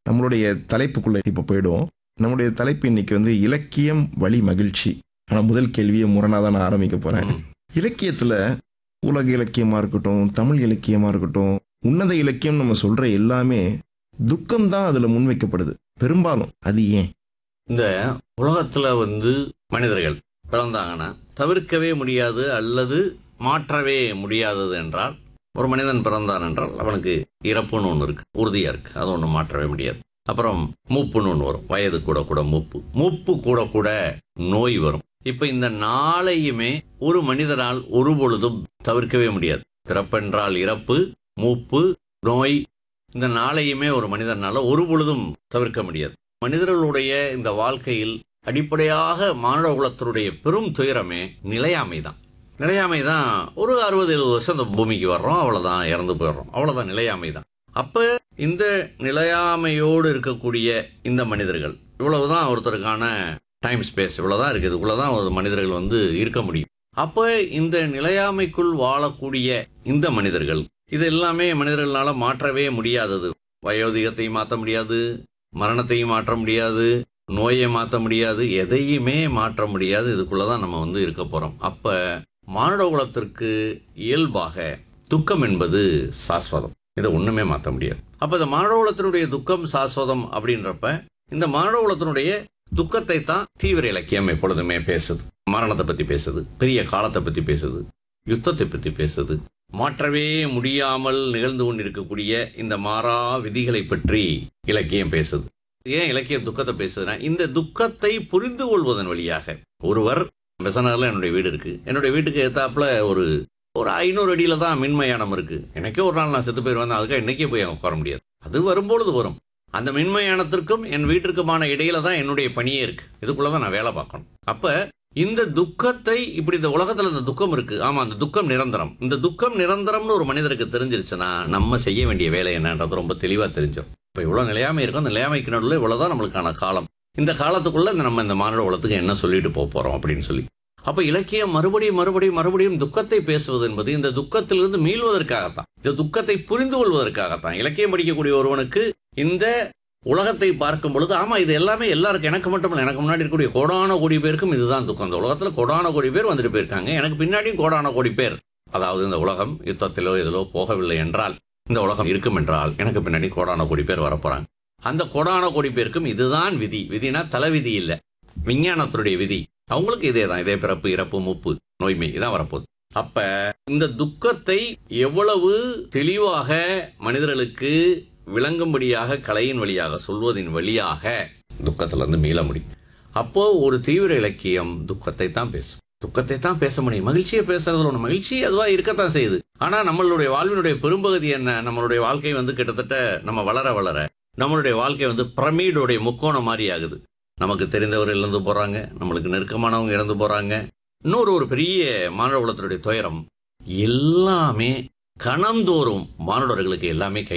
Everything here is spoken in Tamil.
நம்மளுடைய தலைப்புக்குள்ள இப்போ போயிடுவோம் நம்முடைய தலைப்பு இன்னைக்கு வந்து இலக்கியம் வழி மகிழ்ச்சி ஆனால் முதல் கேள்வியை முரணாக தான் நான் ஆரம்பிக்க போகிறேன் ம். இலக்கியத்தில் உலக இலக்கியமாக இருக்கட்டும் தமிழ் இலக்கியமாக இருக்கட்டும் உன்னத இலக்கியம் நம்ம சொல்கிற எல்லாமே துக்கம் தான் அதில் முன்வைக்கப்படுது பெரும்பாலும் அது ஏன் இந்த உலகத்துல வந்து மனிதர்கள் பிறந்தாங்கன்னா தவிர்க்கவே முடியாது அல்லது மாற்றவே முடியாதது என்றால் ஒரு மனிதன் பிறந்தான் என்றால் அவனுக்கு இறப்புன்னு ஒன்று இருக்கு உறுதியா இருக்கு அது ஒன்று மாற்றவே முடியாது அப்புறம் மூப்புன்னு ஒன்று வரும் வயது கூட கூட மூப்பு மூப்பு கூட கூட நோய் வரும் இப்ப இந்த நாளையுமே ஒரு மனிதனால் ஒரு பொழுதும் தவிர்க்கவே முடியாது பிறப்பென்றால் இறப்பு மூப்பு நோய் இந்த நாளையுமே ஒரு மனிதனால ஒரு பொழுதும் தவிர்க்க முடியாது மனிதர்களுடைய இந்த வாழ்க்கையில் அடிப்படையாக மானுட குலத்தினுடைய பெரும் துயரமே நிலையாமை தான் நிலையாமை தான் ஒரு அறுபது எழுபது வருஷம் இந்த பூமிக்கு வர்றோம் அவ்வளவுதான் இறந்து போயிடுறோம் அவ்வளவுதான் நிலையாமை தான் அப்ப இந்த நிலையாமையோடு இருக்கக்கூடிய இந்த மனிதர்கள் இவ்வளவுதான் ஒருத்தருக்கான டைம் ஸ்பேஸ் இவ்வளவுதான் இருக்கு இதுக்குள்ளதான் ஒரு மனிதர்கள் வந்து இருக்க முடியும் அப்ப இந்த நிலையாமைக்குள் வாழக்கூடிய இந்த மனிதர்கள் இது எல்லாமே மனிதர்களால மாற்றவே முடியாதது வயோதிகத்தையும் மாற்ற முடியாது மரணத்தையும் மாற்ற முடியாது நோயை மாற்ற முடியாது எதையுமே மாற்ற முடியாது இதுக்குள்ளதான் நம்ம வந்து இருக்க போறோம் அப்ப மானுட குலத்திற்கு இயல்பாக துக்கம் என்பது சாஸ்வதம் இதை ஒண்ணுமே மாற்ற முடியாது அப்ப இந்த மானுட குலத்தினுடைய துக்கம் சாஸ்வதம் அப்படின்றப்ப இந்த மானுட குலத்தினுடைய துக்கத்தை தான் தீவிர இலக்கியம் எப்பொழுதுமே பேசுது மரணத்தை பத்தி பேசுது பெரிய காலத்தை பத்தி பேசுது யுத்தத்தை பத்தி பேசுது மாற்றவே முடியாமல் நிகழ்ந்து கொண்டிருக்கக்கூடிய இந்த மாறா விதிகளை பற்றி இலக்கியம் பேசுது ஏன் இலக்கியம் துக்கத்தை பேசுதுன்னா இந்த துக்கத்தை புரிந்து கொள்வதன் வழியாக ஒருவர் பெசனர்ல என்னுடைய வீடு இருக்கு என்னுடைய வீட்டுக்கு ஏத்தாப்புல ஒரு ஒரு ஐநூறு அடியில தான் மின்மயானம் இருக்கு எனக்கே ஒரு நாள் நான் செத்து போயிருவேன் அதுக்காக இன்னைக்கே போய் அங்க உட்கார முடியாது அது வரும்பொழுது வரும் அந்த மின்மயானத்திற்கும் என் வீட்டிற்குமான இடையில தான் என்னுடைய பணியே இருக்கு இதுக்குள்ள தான் நான் வேலை பார்க்கணும் அப்ப இந்த துக்கத்தை இப்படி இந்த உலகத்துல இந்த துக்கம் இருக்கு ஆமா அந்த துக்கம் நிரந்தரம் இந்த துக்கம் நிரந்தரம்னு ஒரு மனிதருக்கு தெரிஞ்சிருச்சுன்னா நம்ம செய்ய வேண்டிய வேலை என்னன்றது ரொம்ப தெளிவா தெரிஞ்சிடும் இப்ப இவ்வளவு நிலையாமை இருக்கும் அந்த நிலையாமைக்கு நடுவில் இவ்வளவுதான் நம்மளுக்கான காலம் இந்த காலத்துக்குள்ள இந்த நம்ம இந்த மானுட உலகத்துக்கு என்ன சொல்லிட்டு போக போறோம் அப்படின்னு சொல்லி அப்ப இலக்கியம் மறுபடியும் மறுபடியும் மறுபடியும் துக்கத்தை பேசுவது என்பது இந்த துக்கத்திலிருந்து மீள்வதற்காகத்தான் இந்த துக்கத்தை புரிந்து கொள்வதற்காகத்தான் இலக்கியம் படிக்கக்கூடிய ஒருவனுக்கு இந்த உலகத்தை பார்க்கும் பொழுது ஆமா இது எல்லாமே எல்லாருக்கும் எனக்கு மட்டும் இல்லை எனக்கு முன்னாடி இருக்கக்கூடிய கோடான கோடி பேருக்கும் இதுதான் துக்கம் இந்த உலகத்துல கோடான கோடி பேர் வந்துட்டு போயிருக்காங்க எனக்கு பின்னாடியும் கோடான கோடி பேர் அதாவது இந்த உலகம் யுத்தத்திலோ இதிலோ போகவில்லை என்றால் இந்த உலகம் இருக்கும் என்றால் எனக்கு பின்னாடி கோடான கோடி பேர் வரப்போறாங்க அந்த கோடான கோடி பேருக்கும் இதுதான் விதி விதினா தலைவிதி இல்லை விஞ்ஞானத்தினுடைய விதி அவங்களுக்கு இதே தான் இதே பிறப்பு இறப்பு மூப்பு நோய்மை இதான் வரப்போகுது அப்ப இந்த துக்கத்தை எவ்வளவு தெளிவாக மனிதர்களுக்கு விளங்கும்படியாக கலையின் வழியாக சொல்வதின் வழியாக துக்கத்துல இருந்து மீள முடியும் அப்போ ஒரு தீவிர இலக்கியம் துக்கத்தை தான் பேசும் துக்கத்தை தான் பேச முடியும் மகிழ்ச்சியை பேசுறதுல ஒன்று மகிழ்ச்சி அதுவா இருக்கத்தான் செய்யுது ஆனா நம்மளுடைய வாழ்வினுடைய பெரும்பகுதி என்ன நம்மளுடைய வாழ்க்கை வந்து கிட்டத்தட்ட நம்ம வளர வளர நம்மளுடைய வாழ்க்கை வந்து பிரமீடுடைய முக்கோணம் மாதிரி ஆகுது நமக்கு தெரிந்தவர் இறந்து போறாங்க நம்மளுக்கு நெருக்கமானவங்க இறந்து போறாங்க இன்னொரு ஒரு பெரிய மானுட குலத்தினுடைய துயரம் எல்லாமே கணந்தோறும் மானுடர்களுக்கு எல்லாமே கை